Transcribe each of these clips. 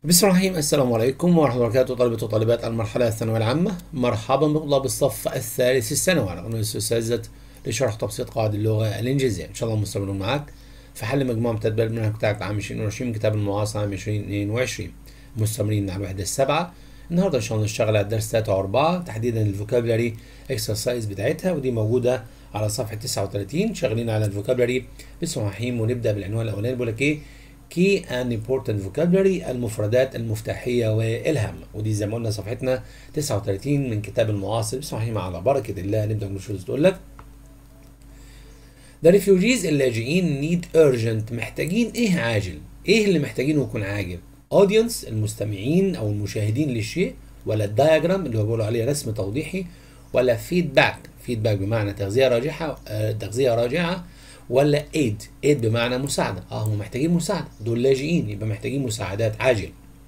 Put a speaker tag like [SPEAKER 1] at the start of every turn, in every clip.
[SPEAKER 1] بسم الله الرحمن الرحيم السلام عليكم ورحمة الله وبركاته طلبة وطالبات المرحلة الثانوية العامة مرحبا بطلاب الصف الثالث الثانوي على قناة الأستاذ لشرح تبسيط قواعد اللغة الإنجليزية إن شاء الله مستمرون معاك في حل مجموعة متدبر المنهج بتاعك عام 2020 من كتاب المعاصر عام 2022 مستمرين على الوحدة السابعة النهارده إن شاء الله نشتغل على الدرس 3 و4 تحديدا الفوكابلري اكسرسايز بتاعتها ودي موجودة على صفحة 39 شغالين على الفوكابلري بسم الله الرحمن الرحيم ونبدأ بالعنوان الأولاني بيقول لك إيه key and important vocabulary المفردات المفتاحية والهامة ودي زي ما قلنا صفحتنا 39 من كتاب المعاصر بسم الله على بركة الله نبدأ بنشوف تقول لك The refugees اللاجئين need urgent محتاجين ايه عاجل ايه اللي محتاجينه يكون عاجل audience المستمعين او المشاهدين للشيء ولا الدايجرام اللي هو بيقولوا عليه رسم توضيحي ولا فيدباك فيدباك بمعنى تغذية راجحة آه تغذية راجعة ولا ايد ايد بمعنى مساعدة اه هم محتاجين مساعدة دول لاجئين يبقى محتاجين مساعدات عاجل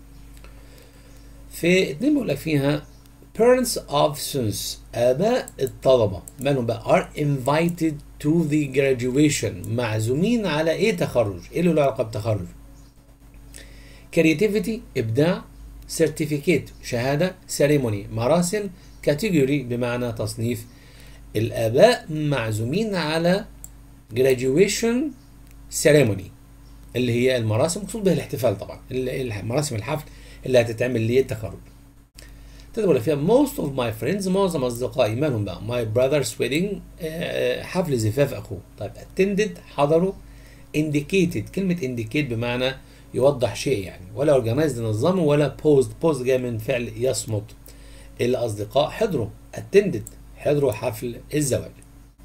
[SPEAKER 1] في اتنين بيقول لك فيها parents of students آباء الطلبة مالهم بقى are invited to the graduation معزومين على ايه تخرج ايه اللي له علاقة بتخرج creativity إبداع certificate شهادة ceremony مراسم category بمعنى تصنيف الآباء معزومين على graduation ceremony اللي هي المراسم مقصود بها الاحتفال طبعا مراسم الحفل اللي هتتعمل للتخرج تدخل فيها most of my friends معظم اصدقائي مالهم بقى my brother's wedding حفل زفاف اخوه طيب attended حضروا indicated كلمه indicate بمعنى يوضح شيء يعني ولا organized نظموا ولا posed posed جاي من فعل يصمت الاصدقاء حضروا attended حضروا حفل الزواج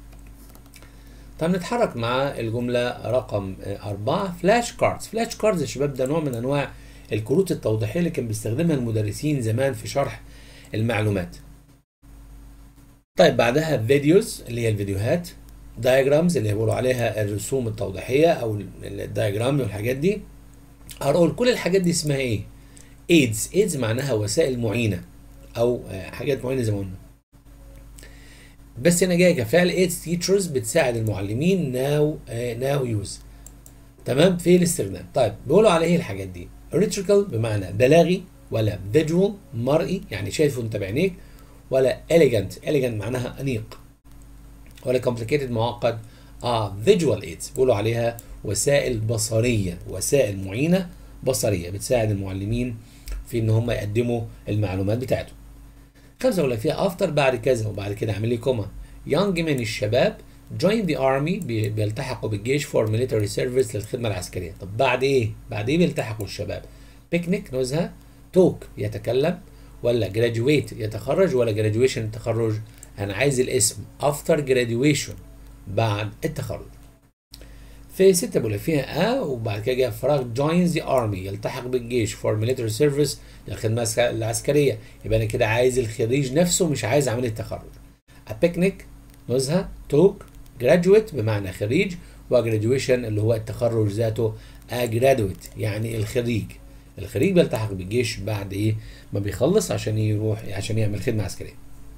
[SPEAKER 1] طب نتحرك مع الجملة رقم أربعة فلاش كاردز فلاش كاردز يا شباب ده نوع من أنواع الكروت التوضيحية اللي كان بيستخدمها المدرسين زمان في شرح المعلومات طيب بعدها فيديوز اللي هي الفيديوهات دايجرامز اللي بيقولوا عليها الرسوم التوضيحية أو الدايجرام والحاجات دي هنقول كل الحاجات دي اسمها إيه؟ ايدز ايدز معناها وسائل معينة أو حاجات معينة زي ما قلنا بس هنا جايه كفعل اتس تيتشرز بتساعد المعلمين ناو ناو يوز تمام في الاستخدام طيب بيقولوا على ايه الحاجات دي ريتريكال بمعنى بلاغي ولا فيجوال مرئي يعني شايفه انت بعينيك ولا اليجنت اليجنت معناها انيق ولا كومبليكيتد معقد اه فيجوال ايدز بيقولوا عليها وسائل بصريه وسائل معينه بصريه بتساعد المعلمين في ان هم يقدموا المعلومات بتاعتهم خمسة ولا فيها افتر بعد كذا وبعد كده اعمل لي كوما يونج من الشباب join the army بيلتحقوا بالجيش for military service للخدمة العسكرية طب بعد ايه؟ بعد ايه بيلتحقوا الشباب؟ بيكنيك نزهة توك يتكلم ولا graduate يتخرج ولا graduation التخرج انا عايز الاسم after graduation بعد التخرج في ستة بقول فيها اه وبعد كده جاء فراغ joins the army يلتحق بالجيش for military service للخدمة العسكرية يبقى أنا كده عايز الخريج نفسه مش عايز عملية تخرج. a picnic نزهة توك graduate بمعنى خريج وgraduation اللي هو التخرج ذاته a graduate يعني الخريج. الخريج بيلتحق بالجيش بعد ايه ما بيخلص عشان يروح عشان يعمل خدمة عسكرية.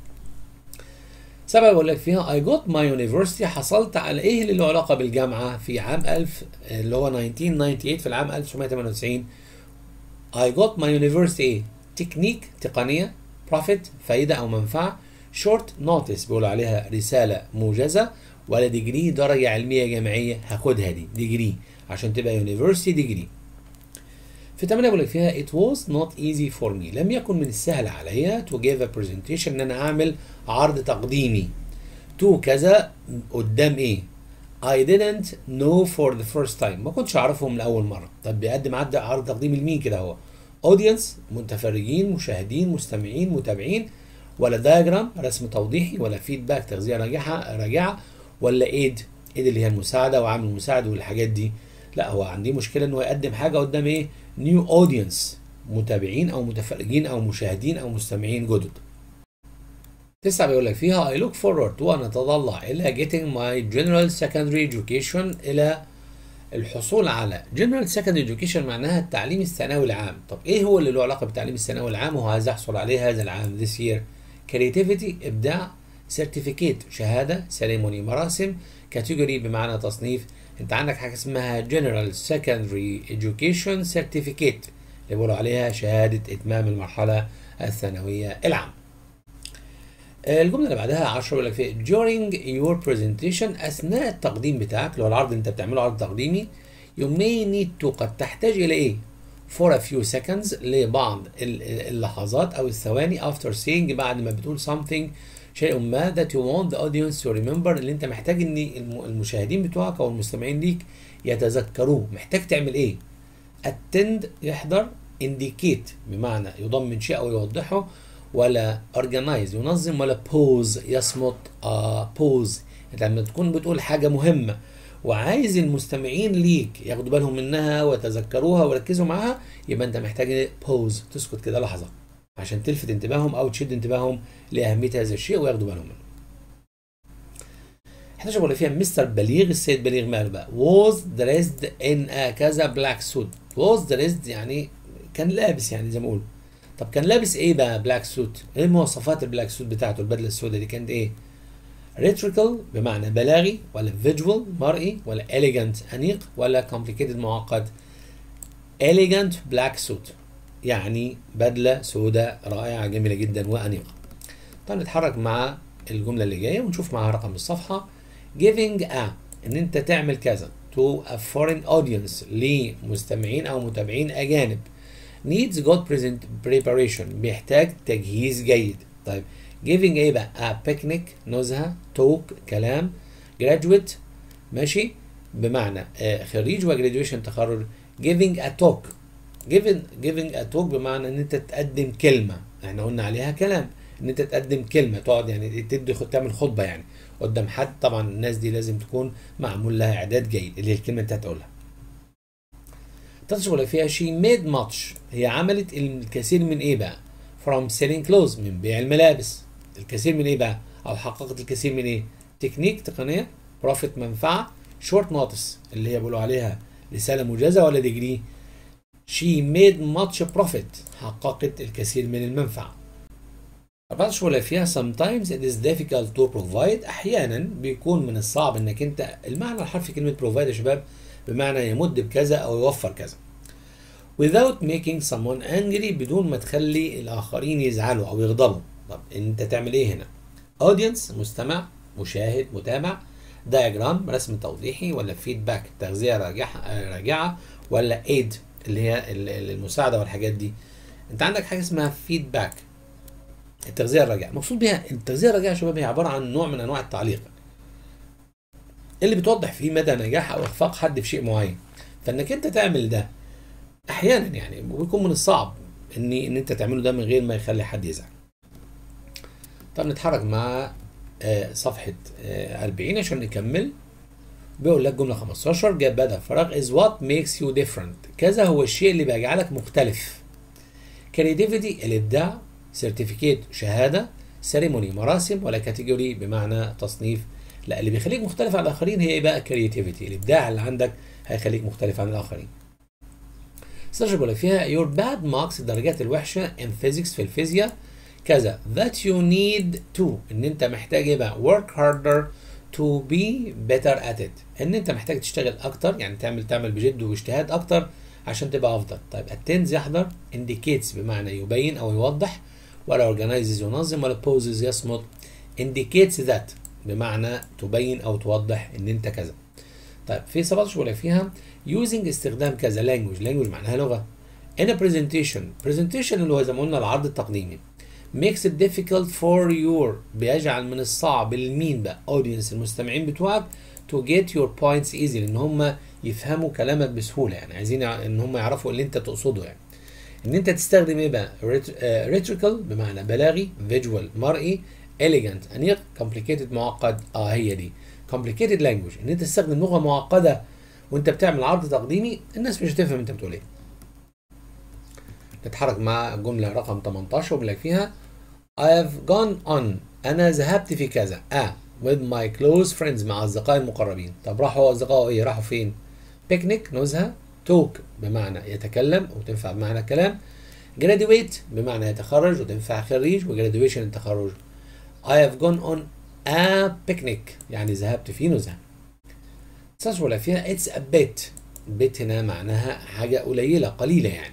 [SPEAKER 1] سبعة بقول لك فيها I got my university حصلت على ايه اللي له علاقة بالجامعة في عام 1000 اللي هو 1998 في العام 1998 I got my university ايه؟ تكنيك تقنية profit فايدة أو منفعة short notice بيقولوا عليها رسالة موجزة ولا ديجري درجة علمية جامعية هاخدها دي ديجري عشان تبقى university ديجري في تمانية بقول لك فيها it was not easy for me لم يكن من السهل عليا to give a presentation ان انا اعمل عرض تقديمي to كذا قدام ايه I didn't know for the first time ما كنتش اعرفهم لاول مره طب بيقدم عرض تقديمي لمين كده هو audience متفرجين مشاهدين مستمعين متابعين ولا دايجرام رسم توضيحي ولا فيدباك تغذيه راجعه راجعه ولا ايد ايد اللي هي المساعده وعامل المساعد والحاجات دي لا هو عندي مشكله انه يقدم حاجه قدام ايه نيو اودينس متابعين او متفرجين او مشاهدين او مستمعين جدد تسعة بيقول لك فيها I look forward وأنا أتطلع إلى getting my general secondary education إلى الحصول على general secondary education معناها التعليم الثانوي العام طب إيه هو اللي له علاقة بالتعليم الثانوي العام وهو عايز يحصل عليه هذا العام this year creativity إبداع certificate شهادة ceremony مراسم category بمعنى تصنيف أنت عندك حاجة اسمها general secondary education certificate اللي بيقولوا عليها شهادة إتمام المرحلة الثانوية العامة الجملة اللي بعدها 10 بيقول لك فيه during your presentation أثناء التقديم بتاعك اللي هو العرض أنت بتعمله عرض تقديمي you may need to قد تحتاج إلى إيه؟ for a few seconds لبعض اللحظات أو الثواني after saying بعد ما بتقول something شيء ما that you want the audience to remember اللي أنت محتاج إن المشاهدين بتوعك أو المستمعين ليك يتذكروه محتاج تعمل إيه؟ attend يحضر indicate بمعنى يضمن شيء أو يوضحه ولا organize ينظم ولا pause يصمت آه pause انت لما تكون بتقول حاجة مهمة وعايز المستمعين ليك ياخدوا بالهم منها ويتذكروها ويركزوا معاها يبقى انت محتاج بوز تسكت كده لحظة عشان تلفت انتباههم او تشد انتباههم لاهمية هذا الشيء وياخدوا بالهم منه. 11 بقول فيها مستر بليغ السيد بليغ ماله بقى was dressed in a كذا black suit was dressed يعني كان لابس يعني زي ما بيقولوا طب كان لابس ايه بقى بلاك سوت ايه مواصفات البلاك سوت بتاعته البدله السوداء دي كانت ايه ريتريكال بمعنى بلاغي ولا فيجوال مرئي ولا elegant انيق ولا complicated معقد elegant black suit يعني بدله سوداء رائعه جميله جدا وانيقه طيب نتحرك مع الجمله اللي جايه ونشوف معاها رقم الصفحه giving a ان انت تعمل كذا to a foreign audience لمستمعين او متابعين اجانب needs good present preparation بيحتاج تجهيز جيد طيب giving ايه بقى a picnic نزهه توك كلام graduate ماشي بمعنى آه خريج وجراديويشن تخرج giving a talk giving giving a talk بمعنى ان انت تقدم كلمه احنا قلنا عليها كلام ان انت تقدم كلمه تقعد يعني تدي تعمل خطبه يعني قدام حد طبعا الناس دي لازم تكون معمول لها اعداد جيد اللي هي الكلمه انت هتقولها تشغل فيها شي ميد ماتش هي عملت الكثير من ايه بقى from selling clothes من بيع الملابس الكثير من ايه بقى او حققت الكثير من ايه تكنيك تقنيه بروفيت منفعه شورت نوتس اللي هي بيقولوا عليها رساله مجازه ولا ديجري شي ميد ماتش بروفيت حققت الكثير من المنفعه 14 ولا فيها sometimes it is difficult to provide احيانا بيكون من الصعب انك انت المعنى الحرفي كلمه provide يا شباب بمعنى يمد بكذا او يوفر كذا without making someone angry بدون ما تخلي الاخرين يزعلوا او يغضبوا طب انت تعمل ايه هنا audience مستمع مشاهد متابع diagram رسم توضيحي ولا feedback تغذيه راجعه راجعه ولا aid اللي هي المساعده والحاجات دي انت عندك حاجه اسمها feedback التغذيه الراجعه مقصود بيها التغذيه الراجعه يا شباب هي عباره عن نوع من انواع التعليق اللي بتوضح فيه مدى نجاح او اخفاق حد في شيء معين فانك انت تعمل ده احيانا يعني بيكون من الصعب ان ان انت تعمله ده من غير ما يخلي حد يزعل طب نتحرك مع صفحة 40 عشان نكمل بيقول لك جملة 15 جاب بدأ فراغ is what makes you different كذا هو الشيء اللي بيجعلك مختلف creativity الإبداع سيرتيفيكيت شهادة سيريموني مراسم ولا كاتيجوري بمعنى تصنيف لا اللي بيخليك مختلف عن الاخرين هي ايه بقى كرياتيفيتي الابداع اللي عندك هيخليك مختلف عن الاخرين سيرش بقول فيها your bad marks الدرجات الوحشه in physics في الفيزياء كذا that you need to ان انت محتاج ايه بقى work harder to be better at it ان انت محتاج تشتغل اكتر يعني تعمل تعمل بجد واجتهاد اكتر عشان تبقى افضل طيب attends يحضر indicates بمعنى يبين او يوضح ولا organizes ينظم ولا poses يصمت indicates that بمعنى تبين او توضح ان انت كذا طيب في 17 ولا فيها using استخدام كذا language language معناها لغه in a presentation presentation اللي هو زي ما قلنا العرض التقديمي makes it difficult for your بيجعل من الصعب لمين بقى audience المستمعين بتوعك to get your points easy ان هم يفهموا كلامك بسهوله يعني عايزين ان هم يعرفوا اللي انت تقصده يعني ان انت تستخدم ايه بقى rhetorical بمعنى بلاغي visual مرئي elegant انيق complicated معقد اه هي دي complicated language ان انت تستخدم لغه معقده وانت بتعمل عرض تقديمي الناس مش هتفهم انت بتقول ايه نتحرك مع الجمله رقم 18 وبيقول لك فيها I have gone on انا ذهبت في كذا اه with my close friends مع اصدقائي المقربين طب راحوا اصدقائه ايه راحوا فين بيكنيك نزهه توك بمعنى يتكلم وتنفع بمعنى كلام graduate بمعنى يتخرج وتنفع خريج وgraduation التخرج I have gone on a picnic يعني ذهبت في نزهة ولا فيها it's a bit bit هنا معناها حاجة قليلة قليلة يعني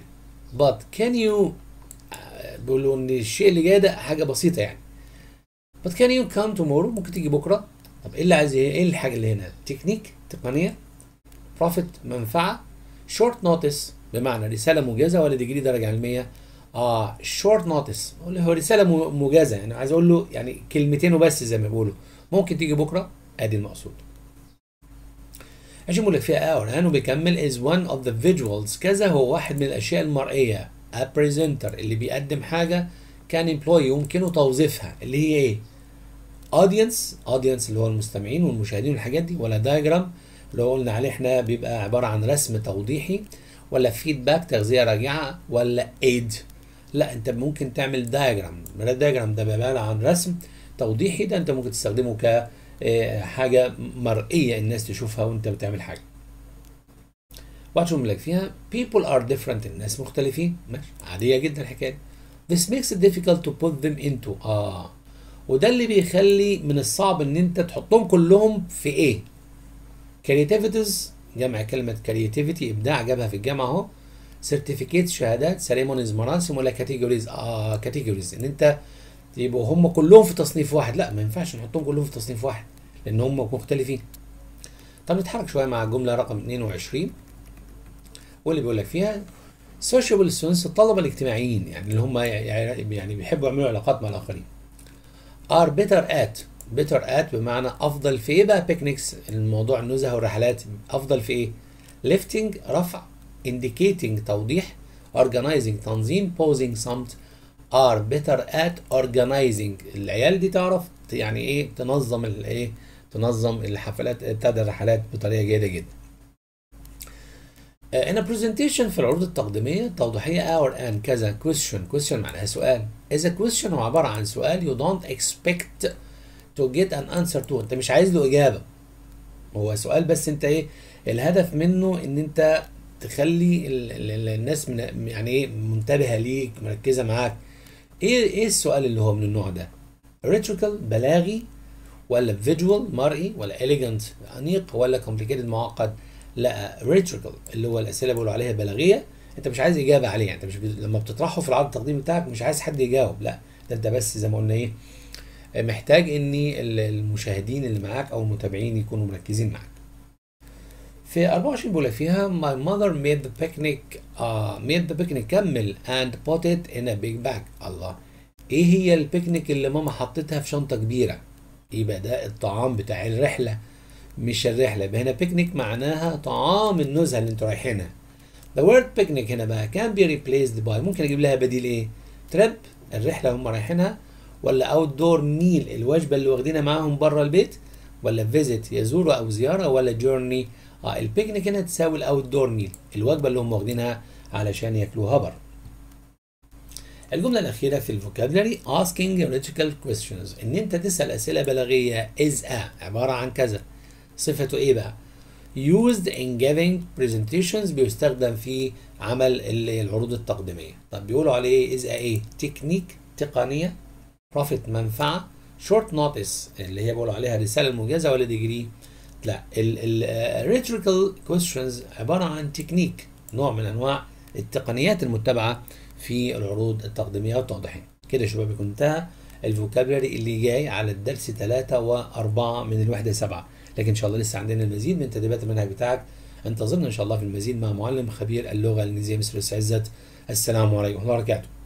[SPEAKER 1] but can you آه، بيقولوا ان الشيء اللي جاي ده حاجه بسيطه يعني but can you come tomorrow ممكن تيجي بكره طب ايه اللي عايز ايه ايه الحاجه اللي هنا تكنيك تقنيه profit منفعه short notice بمعنى رساله موجزه ولا ديجري درجه علميه اه short notice اقول له هو رساله مو- موجزه يعني عايز اقول له يعني كلمتين وبس زي ما بيقولوا ممكن تيجي بكره ادي المقصود عشان بقول لك فيها اور هانو بيكمل is one of the visuals كذا هو واحد من الاشياء المرئيه a presenter اللي بيقدم حاجه كان employee يمكنه توظيفها اللي هي ايه audience audience اللي هو المستمعين والمشاهدين والحاجات دي ولا diagram اللي هو قلنا عليه احنا بيبقى عباره عن رسم توضيحي ولا فيدباك تغذيه راجعه ولا aid لا انت ممكن تعمل دايجرام الدايجرام ده بيبقى عباره عن رسم توضيحي ده انت ممكن تستخدمه ك آه، حاجه مرئيه الناس تشوفها وانت بتعمل حاجه واحد شو لك فيها people are different الناس مختلفين ماشي عاديه جدا الحكايه دي. this makes it difficult to put them into اه وده اللي بيخلي من الصعب ان انت تحطهم كلهم في ايه creativities جمع كلمه creativity ابداع جابها في الجامعه اهو سيرتيفيكيت شهادات سيريمونيز مراسم ولا كاتيجوريز اه كاتيجوريز ان انت يبقوا هم كلهم في تصنيف واحد لا ما ينفعش نحطهم كلهم في تصنيف واحد لان هم مختلفين طب نتحرك شويه مع الجمله رقم 22 واللي بيقول لك فيها سوشيبل ستودنتس الطلبه الاجتماعيين يعني اللي هم يعني يعني بيحبوا يعملوا علاقات مع الاخرين are better at better at بمعنى افضل في ايه بقى بيكنيكس الموضوع النزهه والرحلات افضل في ايه lifting رفع indicating توضيح organizing تنظيم posing صمت are better at organizing العيال دي تعرف يعني ايه تنظم الايه تنظم الحفلات ابتدى الرحلات بطريقه جيده جدا Uh, in a presentation في العروض التقديمية التوضيحية اور and كذا question question معناها سؤال إذا question هو عبارة عن سؤال you don't expect to get an answer to أنت مش عايز له إجابة هو سؤال بس أنت إيه الهدف منه إن أنت تخلي ال ال ال الناس من يعني إيه منتبهة ليك مركزة معاك إيه إيه السؤال اللي هو من النوع ده rhetorical بلاغي ولا فيجوال مرئي ولا elegant أنيق ولا complicated معقد لا rhetorical اللي هو الاسئله اللي بيقولوا عليها بلاغيه انت مش عايز اجابه عليها انت مش ب... لما بتطرحه في العرض التقديمي بتاعك مش عايز حد يجاوب لا ده انت بس زي ما قلنا ايه محتاج ان ال- المشاهدين اللي معاك او المتابعين يكونوا مركزين معاك في 24 بيقول لك فيها my mother made the picnic uh, made the picnic كمل and put it in a big bag الله ايه هي البيكنيك اللي ماما حطتها في شنطه كبيره يبقى ده الطعام بتاع الرحله مش الرحله يبقى هنا بيكنيك معناها طعام النزهه اللي انتوا رايحينها the word picnic هنا بقى can be replaced by ممكن اجيب لها بديل ايه تريب الرحله اللي هم رايحينها ولا اوت دور ميل الوجبه اللي واخدينها معاهم بره البيت ولا فيزيت يزوروا او زياره ولا جورني اه البيكنيك هنا تساوي الاوت دور ميل الوجبه اللي هم واخدينها علشان ياكلوها بره الجملة الأخيرة في الفوكابلري asking rhetorical questions إن أنت تسأل أسئلة بلاغية is a عبارة عن كذا صفته إيه بقى؟ used in giving presentations بيستخدم في عمل ال- العروض التقديمية طب بيقولوا عليه is a إيه؟ تكنيك تقنية profit منفعة short notice اللي هي بيقولوا عليها رسالة موجزة ولا ديجري لا ال ال rhetorical questions عبارة عن تكنيك نوع من أنواع التقنيات المتبعة في العروض التقديمية والتوضيحية كده يا شباب يكون انتهى الفوكابلري اللي جاي على الدرس 3 و4 من الوحدة 7 لكن ان شاء الله لسه عندنا المزيد من تدريبات المنهج بتاعك انتظرنا ان شاء الله في المزيد مع معلم خبير اللغة الانجليزية مستر عزت السلام عليكم ورحمة الله وبركاته